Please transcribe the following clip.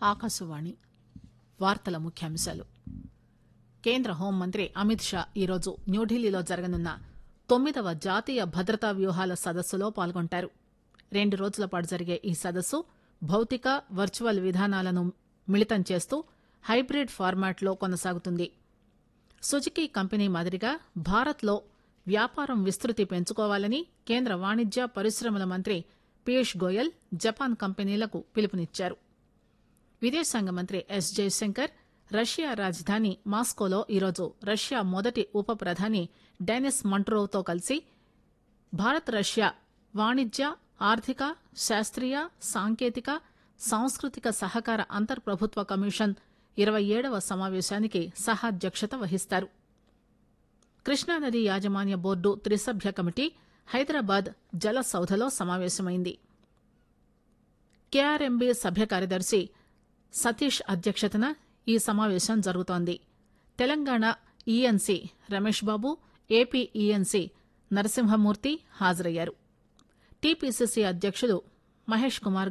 ఆకాశవాణి వార్తల ముఖ్యాంశాలు కేంద్ర హోంమంత్రి అమిత్ షా ఈరోజు న్యూఢిల్లీలో జరగనున్న తొమ్మిదవ జాతీయ భద్రతా వ్యూహాల సదస్సులో పాల్గొంటారు రెండు రోజుల పాటు జరిగే ఈ సదస్సు భౌతిక వర్చువల్ విధానాలను మిళితం చేస్తూ హైబ్రిడ్ ఫార్మాట్లో కొనసాగుతుంది సుజుకీ కంపెనీ మాదిరిగా భారత్లో వ్యాపారం విస్తృతి పెంచుకోవాలని కేంద్ర వాణిజ్య పరిశ్రమల మంత్రి పీయూష్ గోయల్ జపాన్ కంపెనీలకు పిలుపునిచ్చారు విదేశాంగ మంత్రి ఎస్ జయశంకర్ రష్యా రాజధాని మాస్కోలో ఈరోజు రష్యా మొదటి ఉప ప్రధాని డెనిస్ మంట్రోవ్తో కలిసి భారత్ రష్యా వాణిజ్య ఆర్థిక శాస్త్రీయ సాంకేతిక సాంస్కృతిక సహకార అంతర్ప్రభుత్వ కమిషన్ ఇరవై ఏడవ సమావేశానికి సహాధ్యక్షత వహిస్తారు కృష్ణానది యాజమాన్య బోర్డు త్రిసభ్య కమిటీ హైదరాబాద్ జల సౌధలో సమావేశమైంది కేఆర్ఎంబీ సభ్య కార్యదర్శి సతీష్ అధ్యక్షతన ఈ సమావేశం జరుగుతోంది Telangana ENC Ramesh Babu AP ENC Narasimhamurthy హాజరయ్యారు టీపీసీసీ అధ్యక్షులు మహేష్ కుమార్